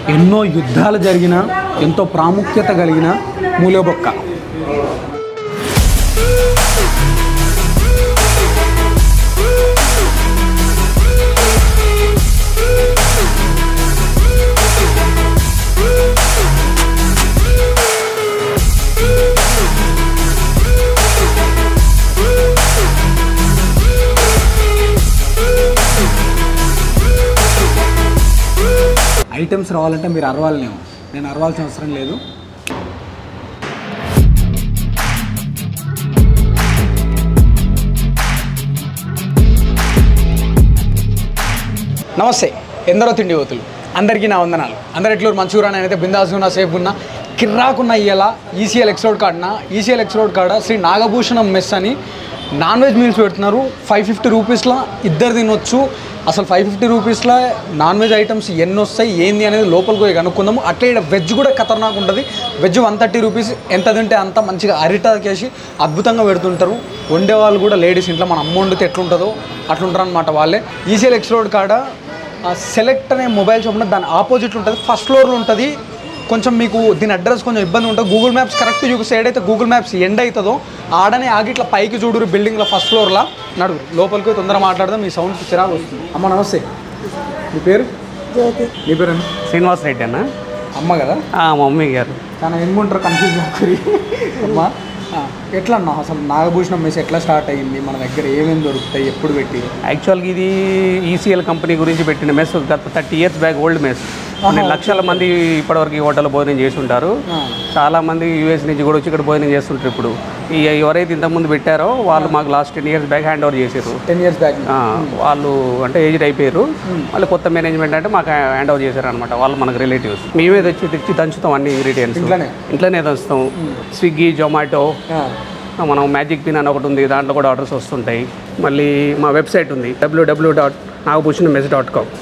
ఎన్నో యుద్ధాలు జరిగిన ఎంతో ప్రాముఖ్యత కలిగిన మూలబొక్క ఐటమ్స్ రావాలంటే మీరు అరవాలనేమో నేను అరవాల్సిన అవసరం లేదు నమస్తే ఎందరో తిండి యువతులు అందరికీ నా వందనాలు అందరు ఎట్లు మంచిగా నేనైతే బిందాస్ ఉన్నా సేఫ్ ఉన్నా కిర్రాకున్న ఇయ్యాల ఈసీఎల్ ఎక్స్ రోడ్ కాడన ఈసీఎల్ ఎక్స్ రోడ్ కాడ శ్రీ నాగభూషణం మెస్ అని నాన్ వెజ్ మీల్స్ పెడుతున్నారు ఫైవ్ ఫిఫ్టీ రూపీస్లో ఇద్దరు తినొచ్చు అసలు ఫైవ్ ఫిఫ్టీ రూపీస్లో నాన్ వెజ్ ఐటమ్స్ ఎన్ని వస్తాయి ఏంది అనేది లోపలికి పోయి కనుక్కుందాము అట్లే ఇక్కడ వెజ్ కూడా ఖతర్నాక్ ఉంటుంది వెజ్ వన్ థర్టీ రూపీస్ ఎంత తింటే అంత మంచిగా అరిటాకేసి అద్భుతంగా పెడుతుంటారు వండే వాళ్ళు కూడా లేడీస్ ఇంట్లో మన అమ్మ వండితే ఎట్లుంటుందో అట్లుంటారు అనమాట వాళ్ళే ఈసీఎల్ ఎక్స్ రోడ్ కాడ సెలెక్ట్ అనే మొబైల్ షాప్ ఉంటుంది దాని ఆపోజిట్ ఉంటుంది ఫస్ట్ ఫ్లోర్లో ఉంటుంది కొంచెం మీకు దీని అడ్రస్ కొంచెం ఇబ్బంది ఉంటుంది గూగుల్ మ్యాప్స్ కరెక్ట్ చూపిస్తే ఏడైతే గూగుల్ మ్యాప్స్ ఎండ్ అవుతుందో ఆడనే ఆగి ఇట్లా పైకి చూడురు బిల్డింగ్లో ఫస్ట్ ఫ్లోర్లో నడుగు లోపలికి పోయి తొందరగా మాట్లాడదాం మీ సౌండ్ చిరాకు వస్తుంది అమ్మ నమస్తే మీ పేరు జ్యోతి మీ పేరు శ్రీనివాస్ రెడ్డి అన్న అమ్మ కదా ఆ, మా మమ్మీ గారు చాలా ఎన్నుంటారు కన్ఫ్యూజ్ అవుతుంది అమ్మ ఆ, ఎట్లా అన్నా అసలు నాగభూషణం మెస్ ఎట్లా స్టార్ట్ అయ్యింది మన దగ్గర ఏమేమి దొరుకుతాయి ఎప్పుడు పెట్టి యాక్చువల్గా ఇది ఈసీఎల్ కంపెనీ గురించి పెట్టిన మెస్ గత thirty years back old mess కొన్ని లక్షల మంది ఇప్పటివరకు ఈ హోటల్లో భోజనం చేసి ఉంటారు చాలా మంది యూఎస్ నుంచి కూడా వచ్చి ఇక్కడ భోజనం చేస్తుంటారు ఇప్పుడు ఈ ఎవరైతే ఇంతకుముందు పెట్టారో వాళ్ళు మాకు last ten years back hand over చేశారు టెన్ ఇయర్స్ బ్యాక్ ఆ, వాళ్ళు అంటే ఏజ్డ్ అయిపోయారు వాళ్ళు కొత్త మేనేజ్మెంట్ అంటే మాకు హ్యాండ్ ఓవర్ చేశారు అనమాట వాళ్ళు మనకు రిలేటివ్స్ మేమే తెచ్చి తెచ్చి దంచుతాం అన్ని ఇంగ్రీడియంట్స్ ఇంట్లోనే? ఇంట్లోనే దంచుతాం స్విగ్గీ జొమాటో మనం మ్యాజిక్ పిన్ అని ఒకటి ఉంది దాంట్లో కూడా ఆర్డర్స్ వస్తుంటాయి మళ్ళీ మా వెబ్సైట్ ఉంది WWW dot Nagabhushan mess dot com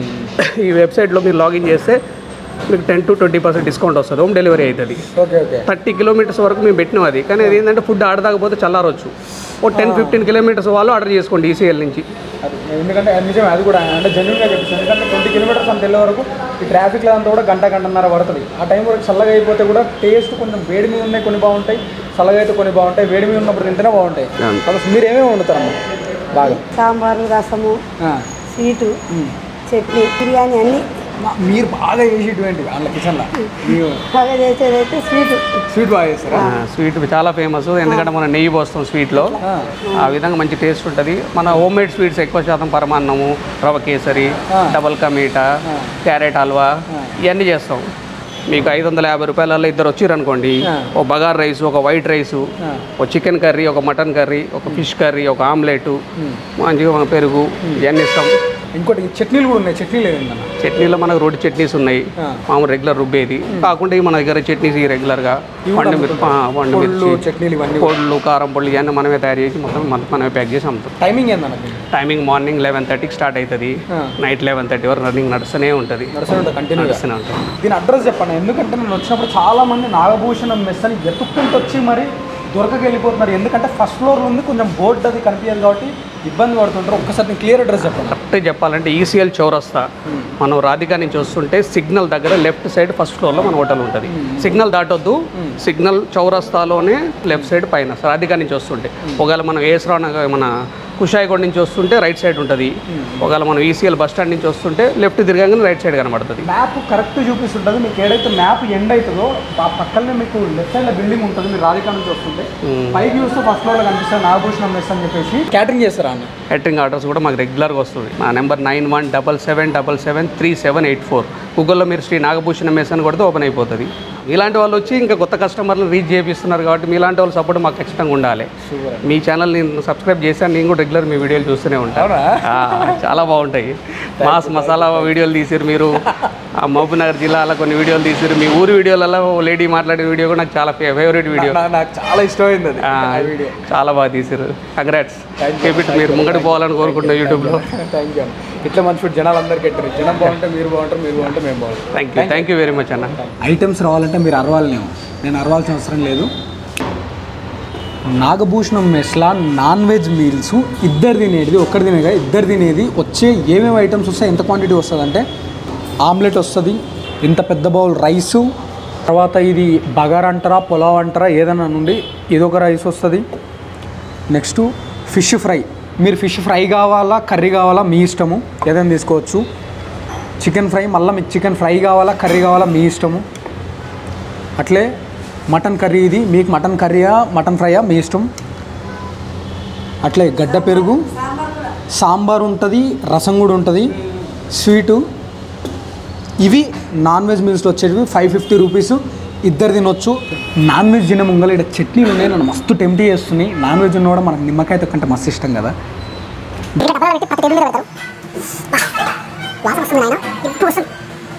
ఈ వెబ్సైట్లో మీరు లాగిన్ చేస్తే మీకు ten to twenty percent discount వస్తుంది హోమ్ డెలివరీ అవుతుంది ఓకే ఓకే థర్టీ కిలోమీటర్స్ వరకు మేము పెట్టినాం అది కానీ అది ఏంటంటే ఫుడ్ ఆడదాకపోతే చల్లారొచ్చు ఓ టెన్ ఫిఫ్టీన్ కిలోమీటర్స్ వాళ్ళు ఆర్డర్ చేసుకోండి ఈసీఎల్ నుంచి అది ఎందుకంటే అది నిజమే అది కూడా అంటే జెన్యున్గా చెప్పేసి ఎందుకంటే ట్వంటీ కిలోమీటర్స్ అంత వెళ్ళే వరకు ఈ ట్రాఫిక్లో అంతా కూడా గంట గంటన్నర పడుతుంది ఆ టైం వరకు చల్లగా అయిపోతే కూడా టేస్ట్ కొంచెం వేడి మీద ఉన్నాయి కొన్ని బాగుంటాయి చల్లగా అయితే కొన్ని బాగుంటాయి వేడి మీద ఉన్నప్పుడు తింటేనే బాగుంటాయి అవును. కాబట్టి మీరు ఏమేమి వండుతారమ్మా బాగా సాంబారు రసము ఆ. స్వీటు చట్నీ బిర్యానీ అన్నీ మా- మీరు బాగా చేసేటువంటి వాళ్ళ కిచెన్లో మీరు బాగా చేసేదైతే స్వీటు స్వీట్ బాగా చేస్తారా స్వీట్ చాలా ఫేమస్ ఎందుకంటే మనం నెయ్యి పోస్తాం స్వీట్లో ఆ. ఆ విధంగా మంచి టేస్ట్ ఉంటుంది మన హోమ్ మేడ్ స్వీట్స్ ఎక్కువ శాతం పరమాన్నము రవ కేసరి ఆ. డబల్ కా మీఠా క్యారెట్ హల్వా ఇవన్నీ చేస్తాం మీకు ఐదు వందల యాభై రూపాయలలో ఇద్దరు వచ్చిరనుకోండి ఆ. ఒక బగార్ రైస్ ఒక వైట్ రైసు ఆ. ఒక చికెన్ కర్రీ ఒక మటన్ కర్రీ ఒక ఫిష్ కర్రీ ఒక ఆమ్లెట్ మంచిగా మన పెరుగు ఇవన్నీ ఇస్తాం ఇంకోటి చట్నీలు కూడా ఉన్నాయి చట్నీలు ఏదన్నా చట్నీలో మనకు రోటి చట్నీస్ ఉన్నాయి ఆ. మామూలు రెగ్యులర్ రుబ్బేది కాకుండా ఇవి మన దగ్గర చట్నీస్ ఈ రెగ్యులర్గా ఇవి కూడా పండు మిరప పండు పొళ్ళు మిర్చి చట్నీలు ఇవన్నీ పొళ్ళు కారం పొళ్ళు ఇవన్నీ మనమే తయారు చేసి మొత్తం మన- మనమే ప్యాక్ చేసి అమ్ముతాం టైమింగ్ ఏందన్న మీకు టైమింగ్ మార్నింగ్ లెవెన్ థర్టీకి స్టార్ట్ అవుతుంది ఆ. నైట్ లెవెన్ థర్టీ వరకు రన్నింగ్ నడుస్తూనే ఉంటుంది నడుస్తూనే ఉంటుంది కంటిన్యూగా నడుస్తూనే ఉంటుంది దీని అడ్రస్ చెప్పండి ఎందుకంటే నేను వచ్చినప్పుడు చాలా మంది నాగభూషణం మెస్ అని ఎత్తుక్కుంటూ వచ్చి మరి దొరకక వెళ్ళిపోతున్నారు ఎందుకంటే ఫస్ట్ ఫ్లోర్ ఉంది కొంచెం బోర్డు అది కనిపించదు కాబట్టి ఇబ్బంది పడుతుంటారు ఒక్కసారి క్లియర్ అడ్రస్ చెప్పండి కరెక్ట్ చెప్పాలంటే ఈసీఎల్ చౌరస్తా మనం రాధికా నుంచి వస్తుంటే సిగ్నల్ దగ్గర లెఫ్ట్ సైడ్ ఫస్ట్ ఫ్లోర్లో మన హోటల్ ఉంటుంది సిగ్నల్ దాటొద్దు సిగ్నల్ చౌరస్తాలోనే లెఫ్ట్ సైడ్ పైన రాధికా నుంచి వస్తుంటే ఒకవేళ మనం ఏసరా మన కుషాయిగూడ నుంచి వస్తుంటే రైట్ సైడ్ ఉంటుంది ఒకవేళ మనం ఈసీఎల్ బస్ స్టాండ్ నుంచి వస్తుంటే లెఫ్ట్ తిరగగానే రైట్ సైడ్ కనబడుతుంది మ్యాప్ కరెక్ట్ చూపిస్తుంటుంది మీకు ఏదైతే మ్యాప్ ఎండ్ అవుతుందో ఆ పక్కనే మీకు లెఫ్ట్ సైడ్ లో బిల్డింగ్ ఉంటుంది మీరు రాధికా నుంచి వస్తుంటే పైకి చూస్తే ఫస్ట్ ఫ్లోర్ లో కనిపిస్తుంది నాగభూషణం మెస్ అని చెప్పేసి క్యాటరింగ్ చేస్తారా అన్న క్యాటరింగ్ ఆర్డర్స్ కూడా మాకు రెగ్యులర్గా వస్తుంది నా number nine one double seven double seven three seven eight four గూగుల్లో మీరు శ్రీ నాగభూషణ మెస్ అని కొడితే ఓపెన్ అయిపోతుంది ఇలాంటి వాళ్ళు వచ్చి ఇంకా కొత్త కస్టమర్లు రీచ్ చేపిస్తున్నారు కాబట్టి మీలాంటి వాళ్ళ సపోర్ట్ మాకు ఖచ్చితంగా ఉండాలి మీ ఛానల్ నేను సబ్స్క్రైబ్ చేశాను నేను కూడా రెగ్యులర్ మీ వీడియోలు చూస్తూనే ఉంటాను అవునా? ఆ, చాలా బాగుంటాయి మాస్ మసాలా వీడియోలు తీసిరు మీరు ఆ మహబూబ్నగర్ జిల్లాలో కొన్ని వీడియోలు తీసిరు మీ ఊరి వీడియోలలో ఓ లేడీ మాట్లాడే వీడియో కూడా నాకు చాలా ఫేవరెట్ వీడియో నా- నాకు చాలా ఇష్టమైంది అది ఆ, ఆ వీడియో చాలా బాగా తీసారు కంగ్రాట్స్ Thank you. కేపిట్ మీరు ముంగడి పోవాలని కోరుకుంటున్నా యూట్యూబ్లో థ్యాంక్ యూ ఇట్లా మంచి ఫుడ్ జనాలు అందరికీ ఎట్టారు జనం బాగుంటే మీరు బాగుంటారు మీరు బాగుంటే మేము బాగుంటాం thank you thank you very much అన్న ఐటమ్స్ రావాలంటే మీరు అరవాలనేమో నేను అరవాల్సిన అవసరం లేదు నాగభూషణం మెస్లా నాన్ వెజ్ మీల్స్ ఇద్దరు తినేది ఒక్కరు తినేగా ఇద్దరు తినేది వచ్చే ఏమేమి ఐటమ్స్ వస్తాయి ఎంత క్వాంటిటీ వస్తుంది అంటే ఆమ్లెట్ వస్తుంది ఇంత పెద్ద బౌల్ రైసు తర్వాత ఇది బగార్ అంటారా పులావ్ అంటారా ఏదైనా నుండి ఇదొక రైస్ వస్తుంది నెక్స్ట్ ఫిష్ ఫ్రై మీరు ఫిష్ ఫ్రై కావాలా కర్రీ కావాలా మీ ఇష్టము ఏదైనా తీసుకోవచ్చు చికెన్ ఫ్రై మళ్ళీ మీకు చికెన్ ఫ్రై కావాలా కర్రీ కావాలా మీ ఇష్టము అట్లే మటన్ కర్రీ ఇది మీకు మటన్ కర్రీయా మటన్ ఫ్రైయా మీ ఇష్టం అట్లే గడ్డ పెరుగు సాంబార్ ఉంటుంది రసం కూడా ఉంటుంది స్వీటు ఇవి నాన్ వెజ్ మీల్స్లో వచ్చేటివి ఫైవ్ ఫిఫ్టీ రూపీస్ ఇద్దరు తినొచ్చు నాన్ వెజ్ తినే ముంగల ఇక్కడ చట్నీలు ఉన్నాయి నన్ను మస్తు టెంప్ట్ చేస్తున్నాయి నాన్ వెజ్ ఉన్న కూడా మనకు నిమ్మకాయ తొక్కంటే మస్తు ఇష్టం కదా వాసన వస్తుంది ఆయన ఇప్పుడు వస్తుంది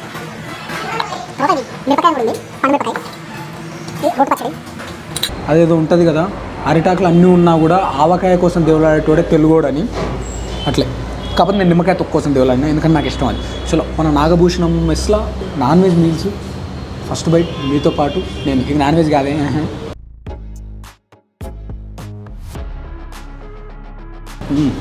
ఒకటి మిరపకాయ కూడా ఉంది పండు మిరపకాయ ఇది రోడ్డు పచ్చడి అదేదో ఉంటుంది కదా అరిటాకులు అన్నీ ఉన్నా కూడా ఆవకాయ కోసం దేవులాడేటోడే తెలుగోడని అట్లే కాకపోతే నేను నిమ్మకాయ తొక్క కోసం దేవులాడినా ఎందుకంటే నాకు ఇష్టం అది చలో మన నాగభూషణం మెస్లా non veg meals first bite మీతో పాటు నేను ఇది నాన్ వెజ్ కాదే ఆహా. మ్మ్.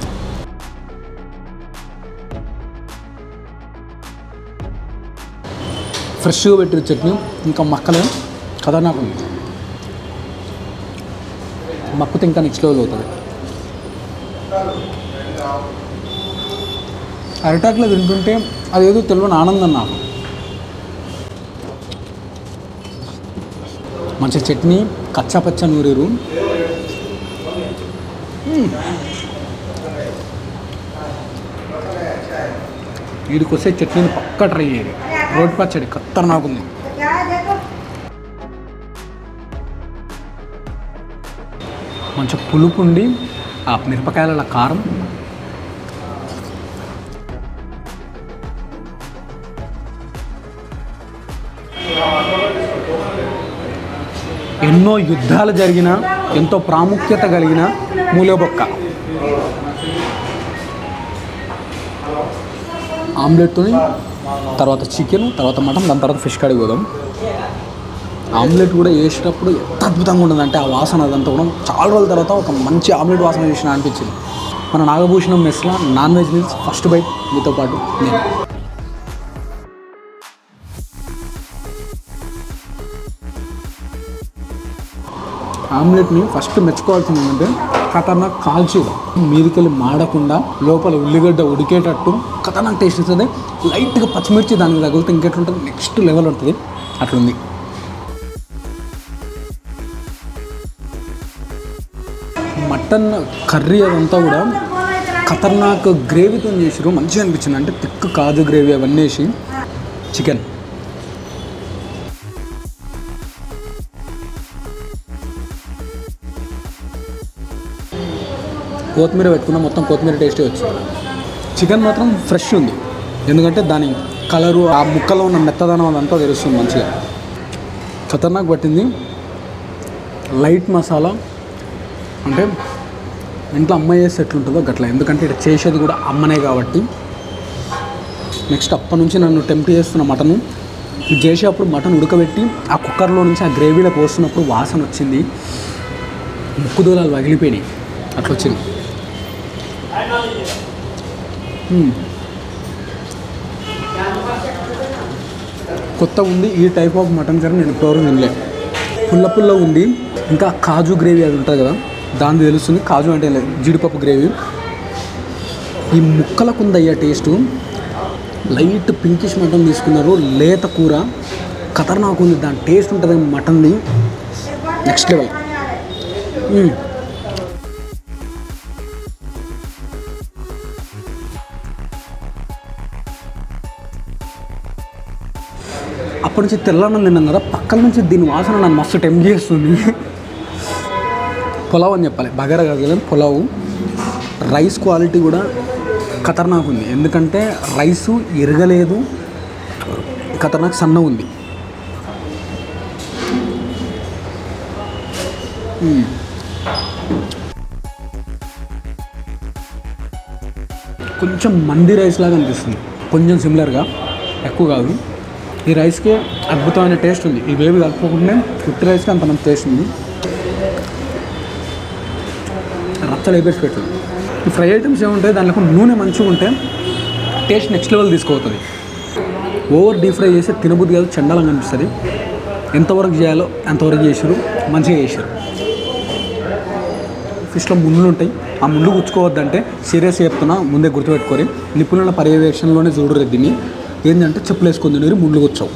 ఫ్రెష్గా పెట్టిన చట్నీ ఇంకా మక్కలే కదా నాకు మక్కుతే ఇంకా నెక్స్ట్ లెవెల్ అవుతుంది అరిటాకులో తింటుంటే అదేదో తెలియని ఆనందం నాకు మంచి చట్నీ కచ్చా పచ్చ నూరేరు మ్మ్. వీడికి వస్తే చట్నీని పక్క ట్రై చేయాలి రోటి పచ్చడి ఖతర్నాకుంది మంచి పులుపు ఉండి ఆ మిరపకాయల కారం ఎన్నో యుద్ధాలు జరిగిన ఎంతో ప్రాముఖ్యత కలిగిన మూలబొక్క ఆమ్లెట్తో తర్వాత చికెన్ తర్వాత మటన్ దాని తర్వాత ఫిష్ కడిగి పోదాం ఆమ్లెట్ కూడా వేసేటప్పుడు ఎంత అద్భుతంగా ఉండదంటే ఆ వాసన అదంతా కూడా చాలా రోజుల తర్వాత ఒక మంచి ఆమ్లెట్ వాసన చేసిన అనిపించింది మన నాగభూషణం మెస్లో non veg meals first bite మీతో పాటు నేను ఆమ్లెట్ని ఫస్ట్ మెచ్చుకోవాల్సింది ఏంటంటే ఖతర్నాక్ కాల్చి మీదికెళ్ళి మాడకుండా లోపల ఉల్లిగడ్డ ఉడికేటట్టు ఖతర్నాక్ టేస్ట్ ఇస్తుంది లైట్గా పచ్చిమిర్చి దానికి తగిలితే ఇంకెట్లుంటుంది నెక్స్ట్ లెవెల్ ఉంటుంది అట్లుంది మటన్ కర్రీ అదంతా కూడా ఖతర్నాక్ గ్రేవీతో చేసిరు మంచిగా అనిపించింది అంటే తిక్కు కాజు గ్రేవీ అవన్నీ వేసి చికెన్ కొత్తిమీర పెట్టుకున్న మొత్తం కొత్తిమీర టేస్టే వచ్చింది చికెన్ మాత్రం ఫ్రెష్ ఉంది ఎందుకంటే దాని కలరు ఆ ముక్కలో ఉన్న మెత్తదనం అదంతా తెలుస్తుంది మంచిగా ఖతర్నాక్ పట్టింది లైట్ మసాలా అంటే ఇంట్లో అమ్మ చేస్తే ఎట్లుంటుందో గట్ల ఎందుకంటే ఇక్కడ చేసేది కూడా అమ్మనే కాబట్టి నెక్స్ట్ అప్పటి నుంచి నన్ను టెంప్ట్ చేస్తున్న మటను ఇది చేసేటప్పుడు మటన్ ఉడకబెట్టి ఆ కుక్కర్లో నుంచి ఆ గ్రేవీలో పోస్తున్నప్పుడు వాసన వచ్చింది ముక్కు దూలాలు పగిలిపోయినాయి అట్లా వచ్చింది మ్మ్. కొత్త ఉంది ఈ టైప్ ఆఫ్ మటన్ కర్రీ నేను ఇప్పటివరకు తినలే పుల్ల పుల్ల ఉంది ఇంకా కాజు గ్రేవీ అది ఉంటుంది కదా దాని తెలుస్తుంది కాజు అంటే లేదు, జీడిపప్పు గ్రేవీ ఈ ముక్కలకు ఉందయ్యా టేస్టు లైట్ పింకిష్ మటన్ తీసుకున్నారు లేత కూర ఖతర్నాక్ ఉంది దాని టేస్ట్ ఉంటుంది మటన్ది నెక్స్ట్ లెవెల్ మ్మ్. అప్పటి నుంచి తెల్లన్నం తిన్నాం కదా పక్కన నుంచి దీని వాసన నన్ను మస్తు టెంప్ చేస్తుంది పులావ్ అని చెప్పాలి బగారా కాదు కదా పులావ్ రైస్ క్వాలిటీ కూడా ఖతర్నాక్ ఉంది ఎందుకంటే రైసు ఎరగలేదు ఖతర్నాక్ సన్న ఉంది మ్మ్. కొంచెం మంది రైస్ లాగా అనిపిస్తుంది కొంచెం సిమిలర్గా ఎక్కువ కాదు ఈ రైస్కి అద్భుతమైన టేస్ట్ ఉంది ఇవేవి కలుపుకోకుండా ఫుట్ రైస్కి అంత మంచి టేస్ట్ ఉంది రచ్చలు వేపేసి పెట్టు ఈ ఫ్రై ఐటమ్స్ ఏముంటాయి దాంట్లో నూనె మంచిగా ఉంటే టేస్ట్ నెక్స్ట్ లెవెల్ తీసుకోవుతుంది ఓవర్ డీప్ ఫ్రై చేస్తే తినబుద్ధి కాదు చండాలంగా అనిపిస్తుంది ఎంతవరకు చేయాలో అంతవరకు చేసారు మంచిగా చేశారు ఫిష్లో ముళ్ళు ఉంటాయి ఆ ముళ్ళు గుచ్చుకోవద్దంటే సీరియస్ చెప్తున్నా ముందే గుర్తుపెట్టుకొని నిపుణుల పర్యవేక్షణలోనే చూడరు దీన్ని ఏంటంటే చెప్పులు వేసుకొని తినేరు ముళ్ళు గుచ్చావు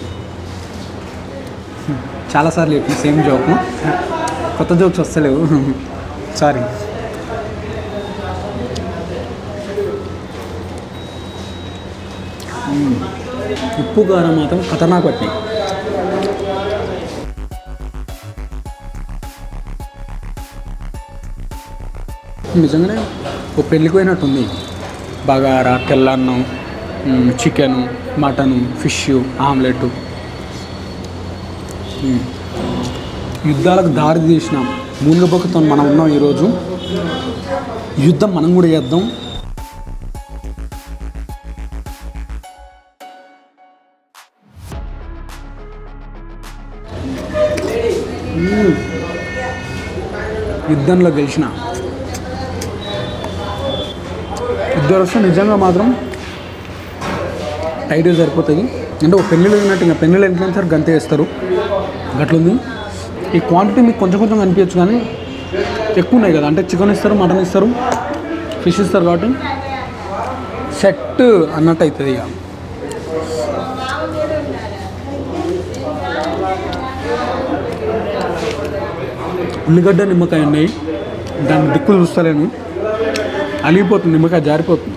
చాలాసార్లు చెప్పిన సేమ్ జోక్ కొత్త జోక్స్ వస్తలేవు సారీ ఉప్పు కారం మాత్రం ఖతర్నాక్ పట్టినాయి నిజంగానే ఒక పెళ్ళికి పోయినట్టుంది బగారా తెల్లన్నం చికెను మటను ఫిష్ ఆమ్లెట్ యుద్ధాలకు దారి తీసినాం మూలబొక్కతో మనం ఉన్నాం ఈరోజు యుద్ధం మనం కూడా చేద్దాం మ్మ్. యుద్ధంలో గెలిచిన ఇద్దరు వస్తే నిజంగా మాత్రం టైట్ సరిపోతుంది అంటే ఒక పెళ్ళిళ్ళు ఉన్నట్టు ఇంకా పెళ్ళిళ్ళు ఎంత సార్ గంతే వేస్తారు గట్లుంది ఈ క్వాంటిటీ మీకు కొంచెం కొంచెం కనిపించచ్చు కానీ ఎక్కువ ఉన్నాయి కదా అంటే చికెన్ ఇస్తారు మటన్ ఇస్తారు ఫిష్ ఇస్తారు కాబట్టి సెట్ అన్నట్టు అవుతుంది ఇక ఉల్లిగడ్డ నిమ్మకాయ ఉన్నాయి దాని దిక్కులు చూస్తలేను అలిగిపోతుంది నిమ్మకాయ జారిపోతుంది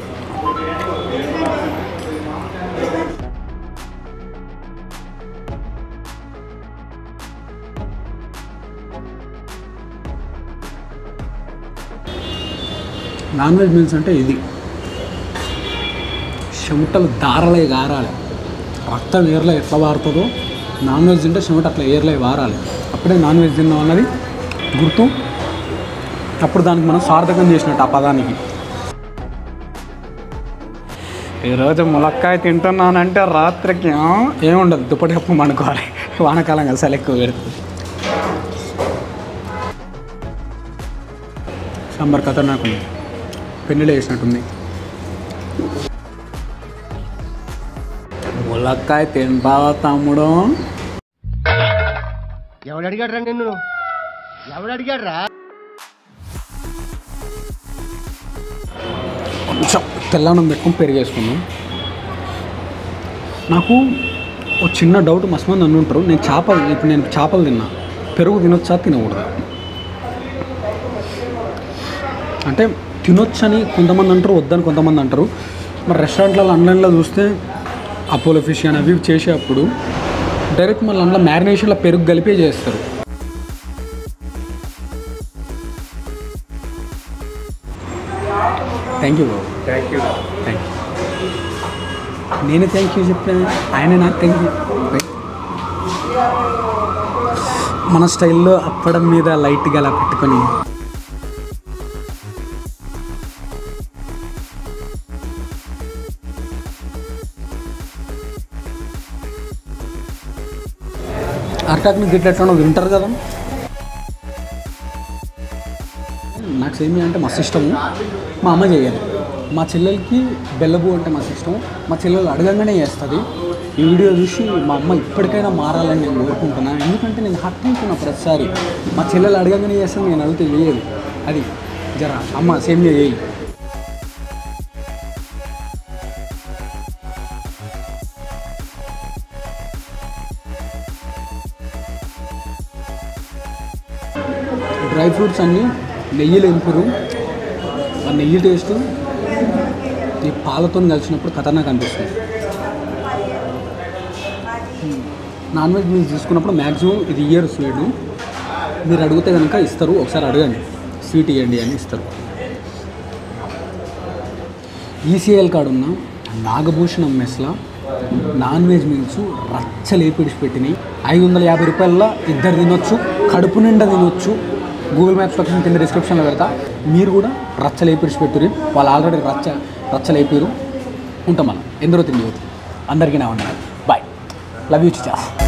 నాన్ వెజ్ మీల్స్ అంటే ఇది చెమటలు దారలే గారాలి రక్తం ఏర్లో ఎట్లా వారుతుందో నాన్ వెజ్ తింటే చెమట అట్లా ఏర్లే వారాలి అప్పుడే నాన్ వెజ్ తిన్నాం అన్నది గుర్తు అప్పుడు దానికి మనం సార్థకం చేసినట్టు ఆ పదానికి ఈరోజు ములక్కాయ తింటున్నానంటే రాత్రికి ఆ, ఏముండదు దుప్పటి కప్పు అనుకోవాలి వానకాలం అసలు ఎక్కువ పెడుతుంది సాంబార్ ఖతర్నాక్ ఉంది పెన్నెలు వేసినట్టుంది ములక్కాయ తింటావా తమ్ముడు ఎవడు అడిగాడు నిన్ను ఎవడు అడిగాడు కొంచెం తెల్లన్నం పెట్టుకొని పెరిగేసుకున్నాం నాకు ఒక చిన్న డౌట్ మస్తు మంది అని ఉంటారు నేను చేపలు ఇప్పుడు నేను చేపలు తిన్నా పెరుగు తినొచ్చా తినకూడదా అంటే తినొచ్చని కొంతమంది అంటారు వద్దని కొంతమంది అంటారు మరి రెస్టారెంట్లలో ఆన్లైన్లో చూస్తే అపోలో ఫిష్ అని అవి ఇవి చేసేటప్పుడు డైరెక్ట్ మళ్ళీ అందులో మ్యారినేషన్లో పెరుగు కలిపే చేస్తారు థ్యాంక్ యూ బాబు థ్యాంక్ యూ థ్యాంక్ యూ నేను థ్యాంక్ యూ చెప్పాను ఆయన నాకు థ్యాంక్ యూ మన స్టైల్లో అప్పడం మీద లైట్గా అలా పెట్టుకొని అరటాకుని గిట్ల ఎట్లా వింటారు కదా నాకు సేమియా అంటే మస్తు ఇష్టము మా అమ్మ చేయాలి మా చెల్లెలకి బెల్లబు అంటే మస్తు ఇష్టం మా చెల్లెలు అడగంగానే చేస్తుంది ఈ వీడియో చూసి మా అమ్మ ఇప్పటికైనా మారాలని నేను కోరుకుంటున్నాను ఎందుకంటే నేను హట్ అవుతున్నా ప్రతిసారి మా చెల్లెలు అడగంగానే చేస్తాను నేను అడిగితే చేయదు అది జర అమ్మ సేమియా చేయి డ్రై ఫ్రూట్స్ అన్నీ నెయ్యిలో ఎంపురు ఆ నెయ్యి టేస్ట్ ఈ పాలతో కలిసినప్పుడు ఖతర్నాక్ అనిపిస్తుంది నాన్ వెజ్ మీరు తీసుకున్నప్పుడు మ్యాక్సిమం ఇది ఇయ్యరు స్వీట్ మీరు అడిగితే కనుక ఇస్తారు ఒకసారి అడగండి స్వీట్ ఇవ్వండి అని ఇస్తారు ఈసీఎల్ కార్డు ఉన్న నాగభూషణం మెస్లా నాన్ వెజ్ మీల్స్ రచ్చలేపిడిచి పెట్టినాయి ఐదు వందల యాభై రూపాయల ఇద్దరు తినొచ్చు కడుపు నిండా తినొచ్చు గూగుల్ మ్యాప్స్ లొకేషన్ కింద డిస్క్రిప్షన్లో పెడతా మీరు కూడా రచ్చలేపిడిచి పెట్టుర్రి వాళ్ళు ఆల్రెడీ రచ్చ రచ్చలేపారు ఉంటాం మనం ఎందరో తిండి అందరికీ నా వందనాలు బాయ్ లవ్ యూ చాస్